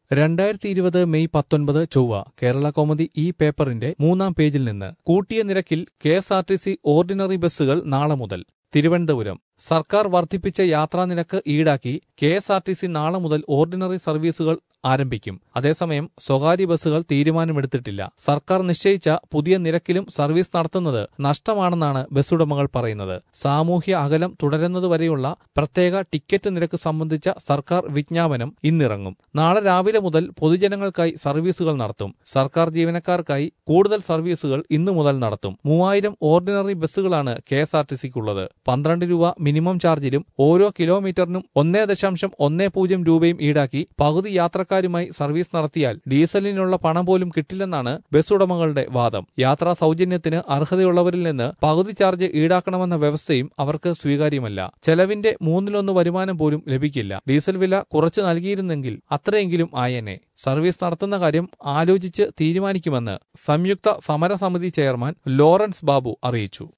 രണ്ടായിരത്തി ഇരുപത് മെയ് പത്തൊൻപത് ചൊവ്വ കേരള കൗമുദി ഈ പേപ്പറിന്റെ മൂന്നാം പേജിൽ നിന്ന് കൂട്ടിയ നിരക്കിൽ K S R T C ordinary ബസ്സുകൾ നാളെ മുതൽ തിരുവനന്തപുരം സർക്കാർ വർദ്ധിപ്പിച്ച യാത്രാനിരക്ക് ഈടാക്കി K S R T C നാളെ മുതൽ ഓർഡിനറി സർവീസുകൾ ആരംഭിക്കും അതേസമയം സ്വകാര്യ ബസ്സുകൾ തീരുമാനമെടുത്തിട്ടില്ല സർക്കാർ നിശ്ചയിച്ച പുതിയ നിരക്കിലും സർവീസ് നടത്തുന്നത് നഷ്ടമാണെന്നാണ് ബസ്സുടമകൾ പറയുന്നത് സാമൂഹ്യ അകലം തുടരുന്നതുവരെയുള്ള പ്രത്യേക ടിക്കറ്റ് നിരക്ക് സംബന്ധിച്ച സർക്കാർ വിജ്ഞാപനം ഇന്നിറങ്ങും നാളെ രാവിലെ മുതൽ പൊതുജനങ്ങൾക്കായി സർവീസുകൾ നടത്തും സർക്കാർ ജീവനക്കാർക്കായി കൂടുതൽ സർവീസുകൾ ഇന്നു മുതൽ നടത്തും മൂവായിരം ഓർഡിനറി ബസ്സുകളാണ് കെ എസ് ആർ ടി സിക്കുള്ളത് പന്ത്രണ്ട് രൂപ മിനിമം ചാർജിലും ഓരോ കിലോമീറ്ററിനും ഒന്നേ ദശാംശം ഒന്നേ പൂജ്യം രൂപയും ഈടാക്കി പകുതി യാത്രക്കാരുമായി സർവീസ് നടത്തിയാൽ ഡീസലിനുള്ള പണം പോലും കിട്ടില്ലെന്നാണ് ബസ് ഉടമകളുടെ വാദം യാത്രാ സൗജന്യത്തിന് അർഹതയുള്ളവരിൽ നിന്ന് പകുതി ചാർജ് ഈടാക്കണമെന്ന വ്യവസ്ഥയും അവർക്ക് സ്വീകാര്യമല്ല ചെലവിന്റെ മൂന്നിലൊന്ന് വരുമാനം പോലും ലഭിക്കില്ല ഡീസൽ വില കുറച്ചു നൽകിയിരുന്നെങ്കിൽ അത്രയെങ്കിലും ആയേനെ സർവീസ് നടത്തുന്ന കാര്യം ആലോചിച്ച് തീരുമാനിക്കുമെന്ന് സംയുക്ത സമരസമിതി ചെയർമാൻ ലോറൻസ് ബാബു അറിയിച്ചു